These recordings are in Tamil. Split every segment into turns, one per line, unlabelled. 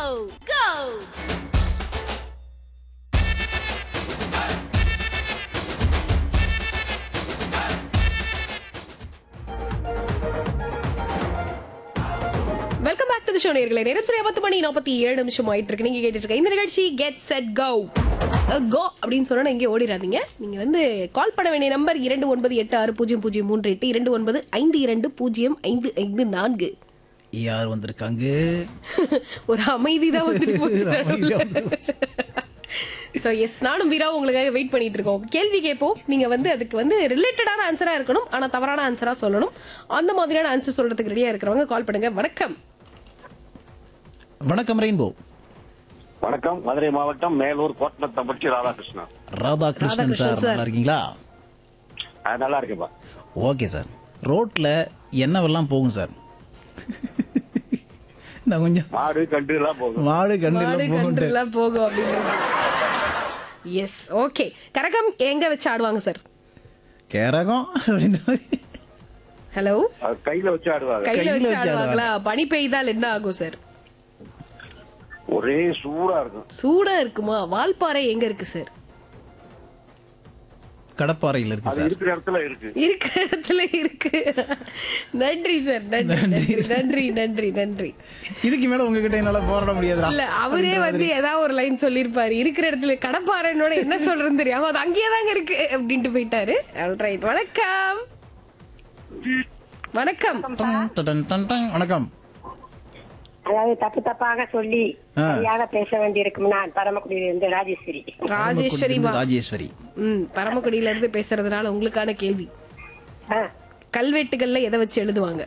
go!
Welcome back to the show நேர்களே நேரம் சரியா பத்து மணி நாற்பத்தி ஏழு நிமிஷம் ஆயிட்டு இருக்கு நீங்க கேட்டுட்டு இருக்க இந்த நிகழ்ச்சி கெட் செட் கோ கோ அப்படின்னு சொன்னா இங்கே ஓடிடாதீங்க நீங்க வந்து கால் பண்ண வேண்டிய நம்பர் இரண்டு ஒன்பது எட்டு ஆறு பூஜ்ஜியம் பூஜ்ஜியம் மூன்று எட்டு இரண்டு ஒன்பது ஐந்து இரண்டு பூஜ்ஜியம் ஐந்து ஐந்து நான்கு
யார் வந்திருக்காங்க
ஒரு அமைதி தான் வந்துட்டு
அமைதியா
போச்சு ஸோ எஸ் நானும் வீரா உங்களுக்காக வெயிட் பண்ணிட்டு இருக்கோம் கேள்வி கேட்போம் நீங்க வந்து அதுக்கு வந்து ரிலேட்டடான ஆன்சரா இருக்கணும் ஆனா தவறான ஆன்சரா சொல்லணும் அந்த மாதிரியான ஆன்சர் சொல்றதுக்கு ரெடியா இருக்கிறவங்க கால் பண்ணுங்க வணக்கம்
வணக்கம் ரெயின்போ
வணக்கம் மதுரை மாவட்டம் மேலூர் கோட்டனத்தம்பட்டி ராதாகிருஷ்ணன்
ராதாகிருஷ்ணன்
ராதாகிருஷ்ணன்
சார்
சார்.
நல்லா இருக்கீங்களா
அது நல்லா இருக்குப்பா
ஓகே சார் ரோட்ல என்னவெல்லாம் போகும் சார் நான் கொஞ்சம்
மாடு கண்டு எல்லாம் போகும்
மாடு கண்டு
மாடு
எல்லாம் போகும்ட்டு.
கன்றுலாம் போகும் அப்படின்னு எஸ் ஓகே கரகம் எங்க வச்சு ஆடுவாங்க சார்
கேரகம் அப்படின்னு
அது
ஹலோ
கையில வச்சு ஆடுவாங்க
கையில
கையில
வச்சு
வச்சு
ஆடுவாங்களா பனி பெய்தால் என்ன ஆகும் சார்
ஒரே சூடா இருக்கும்
சூடா இருக்குமா வால்பாறை எங்க இருக்கு சார்
கடப்பாறையில் இருக்கு
அது
சார்
இருக்கிற இடத்துல இருக்கு
இருக்கிற இடத்துல இருக்கு நன்றி சார் நன்றி நன்றி நன்றி நன்றி நன்றி
இதுக்கு மேல உங்ககிட்ட என்னால போராட முடியாதுடா
இல்ல அவரே வந்து ஏதாவது ஒரு லைன் சொல்லிருப்பாரு இருக்கிற இடத்துல கடப்பாறைனோட என்ன சொல்றதுன்னு தெரியாம அது அங்கேயே தாங்க இருக்கு அப்படின்ட்டு போயிட்டாரு ரைட் வணக்கம் வணக்கம்
டன், டன், டன், டன். வணக்கம்
அதாவது தப்பு தப்பாக சொல்லி
ஆ.
சரியாக பேச வேண்டியிருக்கும் நான் பரமக்குடியிலிருந்து ராஜேஸ்வரி
ராஜேஸ்வரி மா
ராஜேஸ்வரி
ம் பரமக்குடியில இருந்து பேசுறதுனால உங்களுக்கான கேள்வி
ஆ.
கல்வெட்டுகள்ல எதை வச்சு எழுதுவாங்க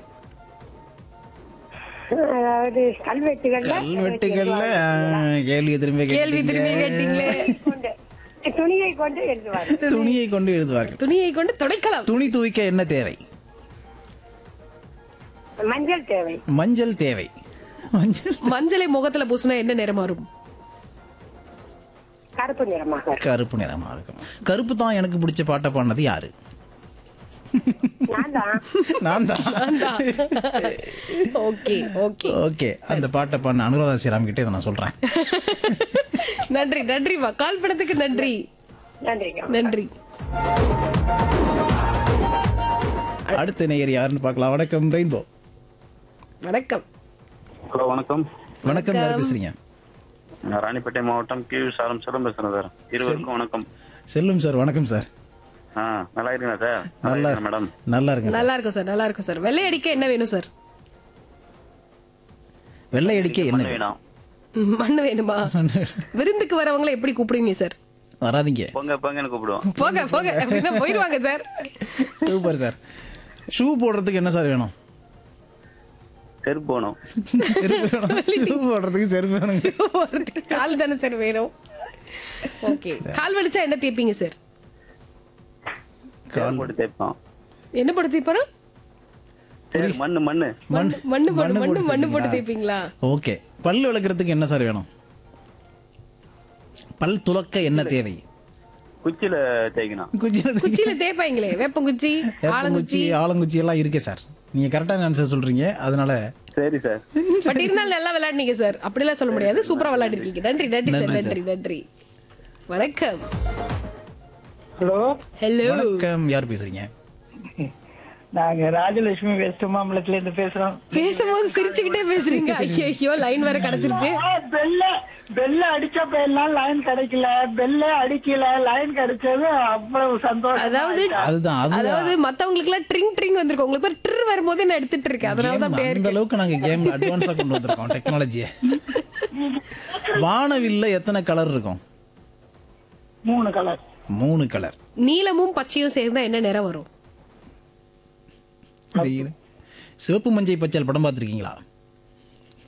அதாவது கல்வெட்டுகள்ல
கல்வெட்டுகள்ல ஆ, கேள்வி திரும்பி
கேள்வி திரும்பி கேட்டீங்களே
கொண்டு துணியை கொண்டு எழுதுவார்
துணியை கொண்டு எழுதுவார்கள்
துணியை கொண்டு துடைக்கலாம்
துணி துவைக்க என்ன தேவை
மஞ்சள் தேவை
மஞ்சள் தேவை மஞ்சள்
மஞ்சளை முகத்துல பூசினா என்ன நிறம் மாறும்
கருப்பு நிறமாக
கருப்பு நிறமா இருக்கும் கருப்பு தான் எனக்கு பிடிச்ச பாட்டை பாடினது யாரு
நான் தான்
நான் தான்
ஓகே ஓகே
ஓகே அந்த பாட்டை பாடின அனுராதா ஸ்ரீராம் கிட்டே இதை நான் சொல்றேன்
நன்றி நன்றிமா கால் பண்ணதுக்கு நன்றி
நன்றிங்க
நன்றி
அடுத்த நேயர் யாருன்னு பார்க்கலாம் வணக்கம் ரெயின்போ
வணக்கம்
ஹலோ வணக்கம்
வணக்கம் யார் பேசுறீங்க
நான் ராணிப்பேட்டை மாவட்டம் கீழ் சாரம் செல்லம் பேசுறேன் சார் இருவருக்கும் வணக்கம்
செல்லும் சார் வணக்கம் சார்
ஆ நல்லா இருக்கீங்களா சார்
நல்லா
நல்லா இருக்கேன் மேடம்
நல்லா இருக்கு சார்
நல்லா இருக்கும் சார் நல்லா இருக்கும் சார் வெள்ளை அடிக்க என்ன வேணும் சார்
வெள்ளை அடிக்க என்ன
மண்ணு வேணும்
ம், மண்ணு வேணுமா விருந்துக்கு வரவங்களை எப்படி கூப்பிடுவீங்க சார்
வராதீங்க
பொங்க பொங்கன்னு கூப்பிடுவோம்
போக போக அப்படின்னா போயிருவாங்க சார்
சூப்பர் சார் ஷூ போடுறதுக்கு என்ன சார் வேணும்
செருப்பு போகணும்
செருப்பு வேணும் ஷூ போடுறதுக்கு செருப்பு வேணுங்க
போறதுக்கு கால் தானே சார் வேணும் ஓகே கால் வலிச்சா என்ன தேய்ப்பீங்க சார்
சேர் போட்டு தேய்ப்போம்
என்ன போட்டு தேய்ப்பாரு
சரி மண்ணு மண்ணு
மண்ணு மண்ணு போட்டு மண்ணு மண்ணு போட்டு
தேய்ப்பீங்களா?
தேய்ப்பீங்களா
ஓகே பல் விளக்குறதுக்கு என்ன சார் வேணும் பல் துலக்க என்ன தேவை
குச்சியில தேய்க்கணும்
குச்சி
குச்சியில தேய்ப்பாங்களே வேப்பங்குச்சி
குச்சி
ஆலங்குச்சி
ஆலங்குச்சி எல்லாம் இருக்கு சார் நீங்க கரெக்டான ஆன்சர் சொல்றீங்க அதனால
சரி சார்
பட் இருந்தாலும் நல்லா விளையாடுனீங்க சார் அப்படிலாம் சொல்ல முடியாது சூப்பரா விளையாடிருக்கீங்க நன்றி நன்றி சார்
நன்றி,
நன்றி நன்றி வணக்கம்
ஹலோ
ஹலோ
வணக்கம் யார் பேசுறீங்க
நாங்க ராஜலட்சுமி வெஸ்ட் மாம்பலத்துல இருந்து பேசுறோம்
பேசும்போது சிரிச்சுக்கிட்டே பேசுறீங்க ஐயோ லைன் வேற கிடைச்சிருச்சு
ஆ, பெல்ல பெல்ல அடிச்சப்ப எல்லாம் லைன் கிடைக்கல பெல்ல அடிக்கல லைன் கிடைச்சது அவ்வளவு சந்தோஷம்
அதாவது
அதுதான் அது
அதாவது மத்தவங்களுக்கு எல்லாம் ட்ரிங் ட்ரிங் வந்திருக்கும் உங்களுக்கு பேர் ட்ரு வரும்போது நான் எடுத்துட்டு இருக்கேன் அதனால தான் அப்படியே
அந்த
இருக்கு
அளவுக்கு நாங்க கேம் அட்வான்ஸா கொண்டு வந்திருக்கோம் டெக்னாலஜியை வானவில்ல எத்தனை கலர் இருக்கும்
மூணு கலர்
மூணு கலர்
நீலமும் பச்சையும் சேர்ந்தா என்ன நிறம் வரும்
சிவப்பு மஞ்சை பச்சல் படம் பார்த்திருக்கீங்களா